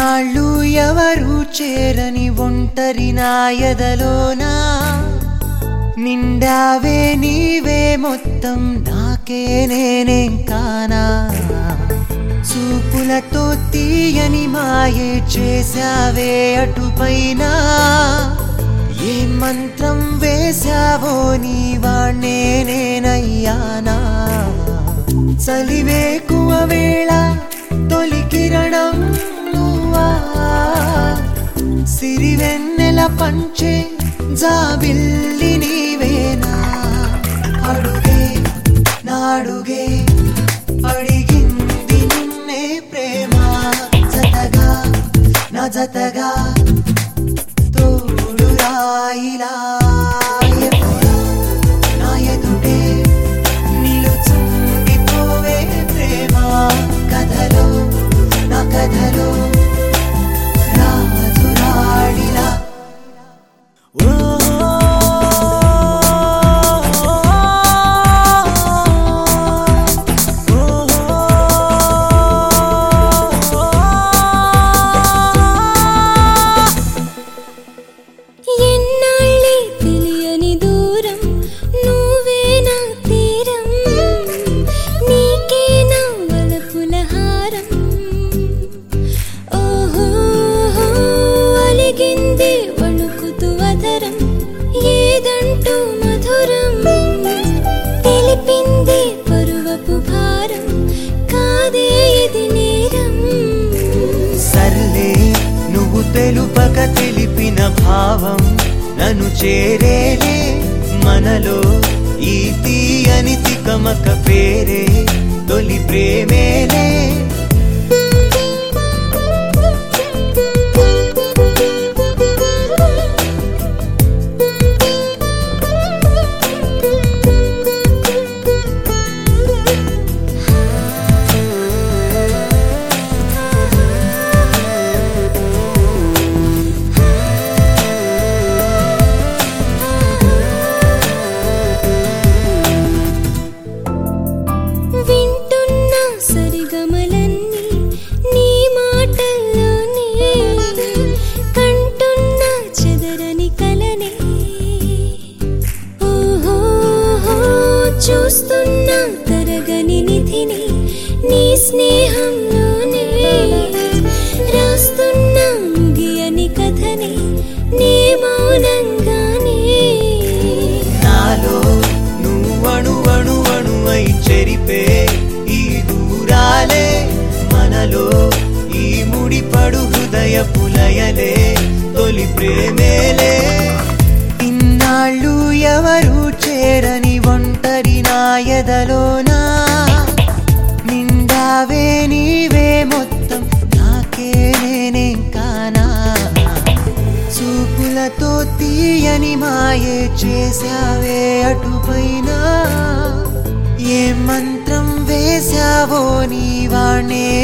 ఇన్నాళ్ళు ఎవరు చేరని ఒంటరి నాయదలోనా నిండావే నీవే మొత్తం నాకే నేనేం కానా చూపులతో తీయని మాయే చేశావే అటుపైన ఏ మంత్రం వేశావో నీ వాణ్ణే నేనయ్యానా చలివేకువ వేళ తొలి కిరణం నువ్వా సిరివెన్నెల పంచే జాబిల్లి నీవేనా అడుగే నాడుగే అడిగింది నిన్నే ప్రేమ జతగా నా జతగా తోడు రాయిలా ఎప్పుడు నా ఎదుటే నిలుచుండిపోవే ప్రేమ కథలో నా కథలో రాజు రాడిలా ఎన్నాళ్ళే తెలియని దూరం నువ్వే నా తీరం నీకే నా వలపుల హారం ఓహో అలిగింది వణుకుతూ అధరం ఏదంటూ మధురం తెలిపింది పరువపు భారం కాదే ఇది నేరం సర్లే నువ్వు తెలుపక తెలిపిన భావం నన్ను చేరేలే మనలో ఈ తీయని తికమక పేరే తొలి ప్రేమేలే వింటున్న సరిగమలన్నీ నీ మాటల్లోనే కంటున్న చెదరని కలనే ఓహో చూస్తున్న తరగని నిధిని నీ స్నేహంలోనే రాస్తున్న ముగియని కథని నీ మౌనంగానే నాలో నువ్వణు అణు అణువై చెరిపే ఈ దూరాలే మనలో ఈ ముడిపడు హృదయ పులయలే తొలి ప్రేమేలే ఇన్నాళ్ళు ఎవరు చేరని ఒంటరి నాయదలోనా నిండావే నీవే మొత్తం నాకే నేనేం కానా చూపులతో తీయని మాయే చేశావే అటుపైన ఏ మంత్రం వేశావో నీ వాణ్ణే